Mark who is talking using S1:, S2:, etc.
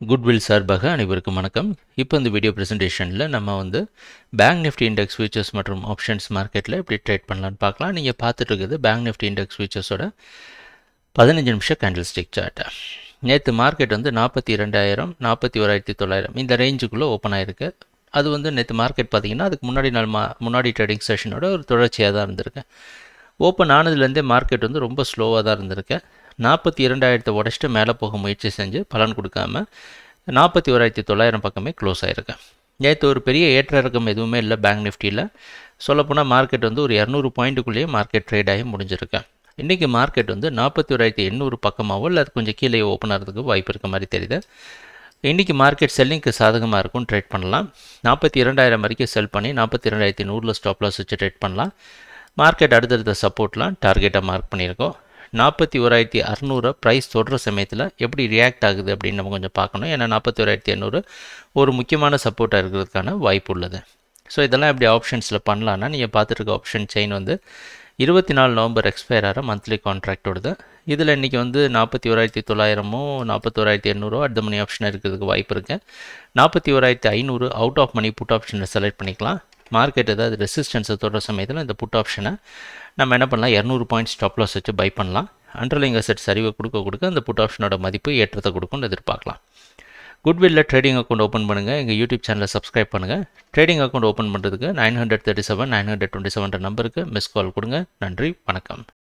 S1: goodwill சார்பாக அனைவருக்கும் வணக்கம் இப்போ இந்த வீடியோ ப்ரெசன்டேஷனில் நம்ம வந்து பேங்க் நிஃப்டி இண்டெக்ஸ் ஃபியூச்சர்ஸ் மற்றும் ஆப்ஷன்ஸ் மார்க்கெட்டில் எப்படி ட்ரேட் பண்ணலான்னு பார்க்கலாம் நீங்கள் பார்த்துட்டு இருக்குது பேங்க் நிஃப்டி இண்டெக்ஸ் ஃபியூச்சர்ஸோட பதினஞ்சு நிமிஷம் கேண்டில் ஸ்டிக் சார்ட்டு நேற்று மார்க்கெட் வந்து நாற்பத்தி ரெண்டாயிரம் நாற்பத்தி ஓராயிரத்தி தொள்ளாயிரம் இந்த ரேஞ்சுக்குள்ளே ஓப்பன் ஆயிருக்கு அது வந்து நேற்று மார்க்கெட் பார்த்தீங்கன்னா அதுக்கு முன்னாடி நாள் மா முன்னாடி ட்ரேடிங் செஷனோட ஒரு தொடர்ச்சியாக தான் இருந்திருக்கு ஓப்பன் ஆனதுலேருந்தே மார்க்கெட் வந்து ரொம்ப ஸ்லோவாக தான் இருந்திருக்கு நாற்பத்தி இரண்டாயிரத்தை உடச்சிட்டு மேலே போக முயற்சி செஞ்சு பலன் கொடுக்காம நாற்பத்தி ஓராயிரத்தி தொள்ளாயிரம் பக்கமே க்ளோஸ் ஆகிருக்கு நேற்று ஒரு பெரிய ஏற்ற இறக்கம் எதுவுமே இல்லை பேங்க் நிஃப்டியில் சொல்லப்போனால் மார்க்கெட் வந்து ஒரு இரநூறு பாயிண்ட்டுக்குள்ளேயே மார்க்கெட் ட்ரேட் ஆகி முடிஞ்சிருக்கு இன்றைக்கி மார்க்கெட் வந்து நாற்பத்தி ஓராயிரத்தி எண்ணூறு பக்கமாகவோ இல்லை அது கொஞ்சம் கீழே ஓப்பன் ஆகிறதுக்கு வாய்ப்பு இருக்க மாதிரி தெரியுது இன்றைக்கி மார்க்கெட் செல்லிங்க்கு சாதகமாக இருக்கும் ட்ரேட் பண்ணலாம் நாற்பத்தி இரண்டாயிரம் வரைக்கும் செல் பண்ணி நாற்பத்தி இரண்டாயிரத்தி நூறில் ஸ்டாப் லாஸ் வச்சு ட்ரேட் பண்ணலாம் மார்க்கெட் அடுத்தடுத்த சப்போர்ட்லாம் டார்கெட்டாக மார்க் பண்ணியிருக்கோம் நாற்பத்தி ஓராயிரத்தி அறநூறு ப்ரைஸ் தொடர சமயத்தில் எப்படி ரியாக்ட் ஆகுது அப்படின்னு நம்ம கொஞ்சம் பார்க்கணும் ஏன்னா நாற்பத்தி ஓராயிரத்தி எண்ணூறு ஒரு முக்கியமான சப்போர்ட்டாக இருக்கிறதுக்கான வாய்ப்பு உள்ளது ஸோ இதெல்லாம் எப்படி ஆப்ஷன்ஸில் பண்ணலான்னா நீங்கள் பார்த்துட்டு இருக்க ஆப்ஷன் செயின் வந்து இருபத்தி நாலு நவம்பர் எக்ஸ்பயர் ஆகிற மந்த்லி கான்ட்ராக்டோடது இதில் இன்றைக்கி வந்து நாற்பத்தி ஓராயிரத்தி தொள்ளாயிரமோ நாற்பத்தோராயிரத்தி எண்ணூறோ அடுத்த மணி ஆப்ஷன் இருக்கிறதுக்கு வாய்ப்பு இருக்குது நாற்பத்தி ஓராயிரத்தி ஐநூறு அவுட் ஆஃப் மணி புட் ஆப்ஷனை செலக்ட் பண்ணிக்கலாம் மார்க்கெட் ஏதாவது ரெசிஸ்டன்ஸை தொடர சமயத்தில் இந்த புட் ஆப்ஷனை நம்ம என்ன பண்ணலாம் இரநூறு பாயிண்ட் ஸ்டாப் லாஸ் வச்சு பை பண்ணலாம் அண்டர்லிங் அசெட் சரிவை கொடுக்க கொடுக்க அந்த புட் ஆப்ஷனோட மதிப்பு ஏற்றத்தை கொடுக்கும்னு எதிர்பார்க்கலாம் குட்வில்ல ட்ரேடிங் அக்கௌண்ட் ஓப்பன் பண்ணுங்கள் எங்கள் யூடியூப் சேனலை சப்ஸ்கிரைப் பண்ணுங்கள் ட்ரேடிங் அக்கௌண்ட் ஓப்பன் பண்ணுறதுக்கு nine hundred thirty seven nine hundred twenty seven நம்பருக்கு மிஸ் கால் கொடுங்க நன்றி வணக்கம்